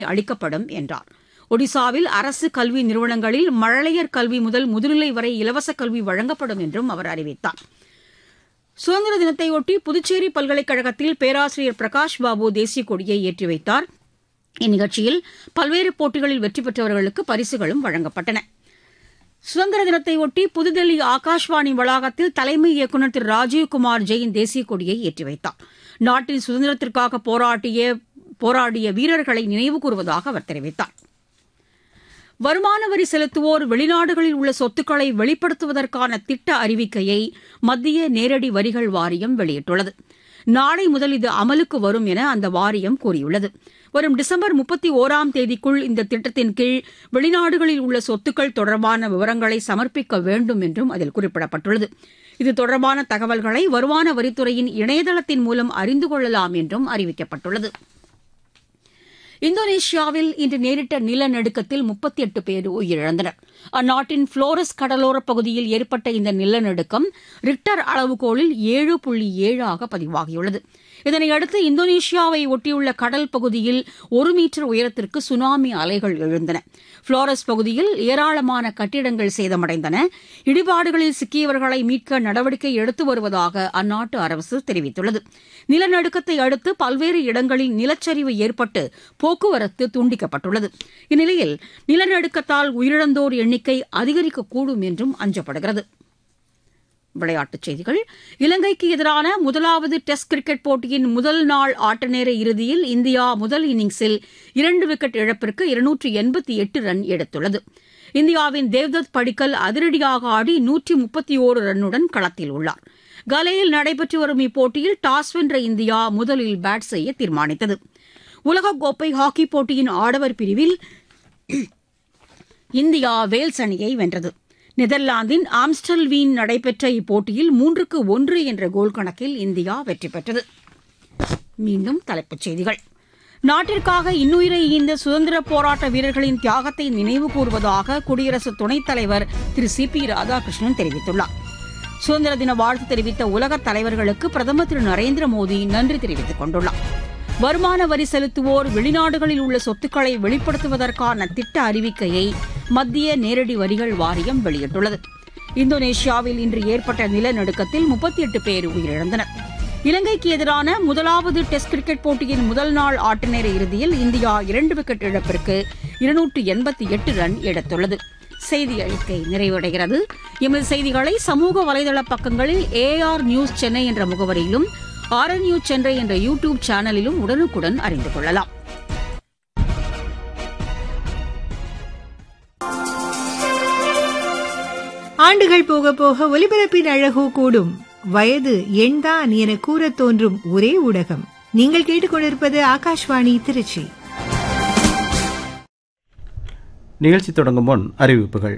அளிக்கப்படும் என்றார் ஒடிசாவில் அரசு கல்வி நிறுவனங்களில் மழலையர் கல்வி முதல் முதுநிலை வரை இலவச கல்வி வழங்கப்படும் என்றும் அவர் அறிவித்தார் சுதந்திர தினத்தையொட்டி புதுச்சேரி பல்கலைக்கழகத்தில் பேராசிரியர் பிரகாஷ் பாபு தேசிய கொடியை ஏற்றி வைத்தார் இந்நிகழ்ச்சியில் பல்வேறு போட்டிகளில் வெற்றி பெற்றவர்களுக்கு பரிசுகளும் வழங்கப்பட்டன சுதந்திர தினத்தையொட்டி புதுதில்லி ஆகாஷ்வாணி வளாகத்தில் தலைமை இயக்குநர் திரு ராஜீவ்குமார் ஜெயின் தேசிய கொடியை ஏற்றி வைத்தார் நாட்டின் சுதந்திரத்திற்காக போராட்டிய போராடிய வீரர்களை நினைவு கூறுவதாக அவர் தெரிவித்தார் வருமான வரி செலுத்துவோர் வெளிநாடுகளில் உள்ள சொத்துக்களை வெளிப்படுத்துவதற்கான திட்ட அறிவிக்கையை மத்திய நேரடி வரிகள் வாரியம் வெளியிட்டுள்ளது நாளை முதல் இது அமலுக்கு வரும் என அந்த வாரியம் கூறியுள்ளது வரும் டிசம்பர் முப்பத்தி ஓராம் தேதிக்குள் இந்த திட்டத்தின் கீழ் வெளிநாடுகளில் உள்ள சொத்துக்கள் தொடர்பான விவரங்களை சமர்ப்பிக்க வேண்டும் என்றும் அதில் குறிப்பிடப்பட்டுள்ளது இது தொடர்பான தகவல்களை வருமான வரித்துறையின் இணையதளத்தின் மூலம் அறிந்து கொள்ளலாம் என்றும் அறிவிக்கப்பட்டுள்ளது இந்தோனேஷியாவில் இன்று நேரிட்ட நிலநடுக்கத்தில் முப்பத்தி எட்டு பேர் உயிரிழந்தனர் அந்நாட்டின் புளோரஸ் கடலோரப் பகுதியில் ஏற்பட்ட இந்த நிலநடுக்கம் ரிக்டர் அளவுகோலில் ஏழு புள்ளி ஏழாக பதிவாகியுள்ளது இதனையடுத்து இந்தோனேஷியாவை ஒட்டியுள்ள கடல் பகுதியில் ஒரு மீட்டர் உயரத்திற்கு சுனாமி அலைகள் எழுந்தன புளோரஸ் பகுதியில் ஏராளமான கட்டிடங்கள் சேதமடைந்தன இடிபாடுகளில் சிக்கியவர்களை மீட்க நடவடிக்கை எடுத்து வருவதாக அந்நாட்டு அரசு தெரிவித்துள்ளது நிலநடுக்கத்தை அடுத்து பல்வேறு இடங்களில் நிலச்சரிவு ஏற்பட்டு போக்குவரத்து துண்டிக்கப்பட்டுள்ளது இந்நிலையில் நிலநடுக்கத்தால் உயிரிழந்தோர் எண்ணிக்கை அதிகரிக்கக்கூடும் என்றும் அஞ்சப்படுகிறது விளையாட்டுச் செய்திகள் இலங்கைக்கு எதிரான முதலாவது டெஸ்ட் கிரிக்கெட் போட்டியின் முதல் நாள் ஆட்டநேர இறுதியில் இந்தியா முதல் இன்னிங்ஸில் இரண்டு விக்கெட் இழப்பிற்கு இருநூற்று எண்பத்தி எட்டு ரன் எடுத்துள்ளது இந்தியாவின் தேவ்தத் படிக்கல் அதிரடியாக ஆடி நூற்றி முப்பத்தி ஓரு ரன்னுடன் களத்தில் உள்ளார் கலையில் நடைபெற்று வரும் இப்போட்டியில் டாஸ் வென்ற இந்தியா முதலில் பேட் செய்ய தீர்மானித்தது உலகக்கோப்பை ஹாக்கி போட்டியின் ஆடவர் பிரிவில் இந்தியா வேல்ஸ் அணியை வென்றது நெதர்லாந்தின் ஆம்ஸ்டல்வீன் நடைபெற்ற இப்போட்டியில் மூன்றுக்கு ஒன்று என்ற கோல் கணக்கில் இந்தியா வெற்றி பெற்றது மீண்டும் தலைப்புச் செய்திகள் நாட்டிற்காக இன்னுயிரை ஈந்த சுதந்திர போராட்ட வீரர்களின் தியாகத்தை நினைவு கூறுவதாக குடியரசு துணைத் தலைவர் திரு சி பி ராதாகிருஷ்ணன் தெரிவித்துள்ளார் சுதந்திர தின வாழ்த்து தெரிவித்த உலகத் தலைவர்களுக்கு பிரதமர் திரு நரேந்திர மோடி நன்றி தெரிவித்துக் கொண்டுள்ளார் வருமான வரி செலுத்துவோர் வெளிநாடுகளில் உள்ள சொத்துக்களை வெளிப்படுத்துவதற்கான திட்ட அறிவிக்கையை மத்திய நேரடி வரிகள் வாரியம் வெளியிட்டுள்ளது இந்தோனேஷியாவில் இன்று ஏற்பட்ட நிலநடுக்கத்தில் முப்பத்தி எட்டு பேர் உயிரிழந்தனர் இலங்கைக்கு எதிரான முதலாவது டெஸ்ட் கிரிக்கெட் போட்டியின் முதல் நாள் ஆட்டநேர இறுதியில் இந்தியா இரண்டு விக்கெட் இழப்பிற்கு இருநூற்று எண்பத்தி எட்டு ரன் எடுத்துள்ளது செய்தி அறிக்கை நிறைவடைகிறது எமது செய்திகளை சமூக வலைதள பக்கங்களில் ஏஆர் நியூஸ் சென்னை என்ற முகவரியிலும் ஆர்என்யூ சென்னை என்ற யூ டியூப் சேனலிலும் உடனுக்குடன் அறிந்து கொள்ளலாம் ஆண்டுகள் போக போக ஒலிபரப்பின் அழகோ கூடும் வயது எண்தான் என கூறத் தோன்றும் ஒரே ஊடகம் நீங்கள் கேட்டுக்கொண்டிருப்பது ஆகாஷ்வாணி திருச்சி நிகழ்ச்சி தொடங்கும் முன் அறிவிப்புகள்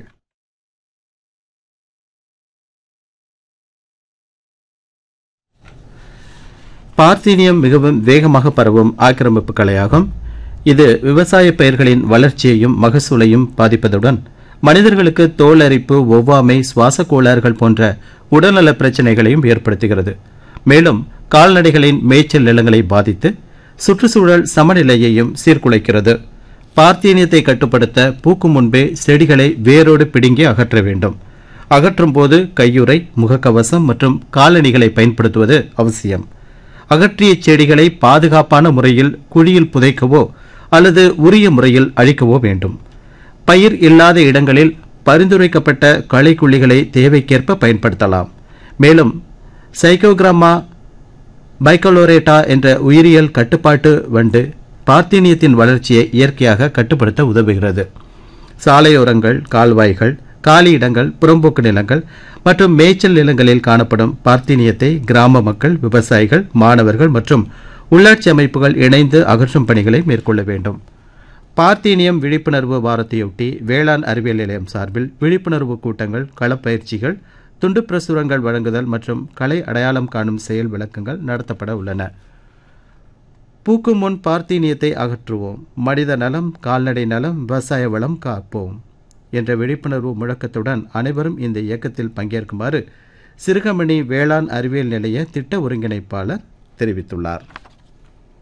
பார்த்தீனியம் மிகவும் வேகமாக பரவும் ஆக்கிரமிப்பு கலையாகும் இது விவசாய பயிர்களின் வளர்ச்சியையும் மகசூலையும் பாதிப்பதுடன் மனிதர்களுக்கு தோல் அரிப்பு ஒவ்வாமை சுவாச கோளாறுகள் போன்ற உடல்நல பிரச்சினைகளையும் ஏற்படுத்துகிறது மேலும் கால்நடைகளின் மேய்ச்சல் நிலங்களை பாதித்து சுற்றுச்சூழல் சமநிலையையும் சீர்குலைக்கிறது பார்த்தீனியத்தை கட்டுப்படுத்த பூக்கும் முன்பே செடிகளை வேரோடு பிடுங்கி அகற்ற வேண்டும் அகற்றும் போது கையுறை முகக்கவசம் மற்றும் காலணிகளை பயன்படுத்துவது அவசியம் அகற்றிய செடிகளை பாதுகாப்பான முறையில் குழியில் புதைக்கவோ அல்லது உரிய முறையில் அழிக்கவோ வேண்டும் பயிர் இல்லாத இடங்களில் பரிந்துரைக்கப்பட்ட களைக்குள்ளிகளை தேவைக்கேற்ப பயன்படுத்தலாம் மேலும் சைக்கோகிராமா பைக்கலோரேட்டா என்ற உயிரியல் கட்டுப்பாட்டு வண்டு பார்த்தீனியத்தின் வளர்ச்சியை இயற்கையாக கட்டுப்படுத்த உதவுகிறது சாலையோரங்கள் கால்வாய்கள் காலி இடங்கள் புறம்போக்கு நிலங்கள் மற்றும் மேய்ச்சல் நிலங்களில் காணப்படும் பார்த்தீனியத்தை கிராம மக்கள் விவசாயிகள் மாணவர்கள் மற்றும் உள்ளாட்சி அமைப்புகள் இணைந்து அகற்றும் பணிகளை மேற்கொள்ள வேண்டும் பார்த்தீனியம் விழிப்புணர்வு வாரத்தையொட்டி வேளாண் அறிவியல் நிலையம் சார்பில் விழிப்புணர்வு கூட்டங்கள் களப்பயிற்சிகள் துண்டு பிரசுரங்கள் வழங்குதல் மற்றும் கலை அடையாளம் காணும் செயல் விளக்கங்கள் நடத்தப்பட உள்ளன பூக்கும் முன் பார்த்தீனியத்தை அகற்றுவோம் மனித நலம் கால்நடை நலம் விவசாய வளம் காப்போம் என்ற விழிப்புணர்வு முழக்கத்துடன் அனைவரும் இந்த இயக்கத்தில் பங்கேற்குமாறு சிறுகமணி வேளாண் அறிவியல் நிலைய திட்ட ஒருங்கிணைப்பாளர் தெரிவித்துள்ளார்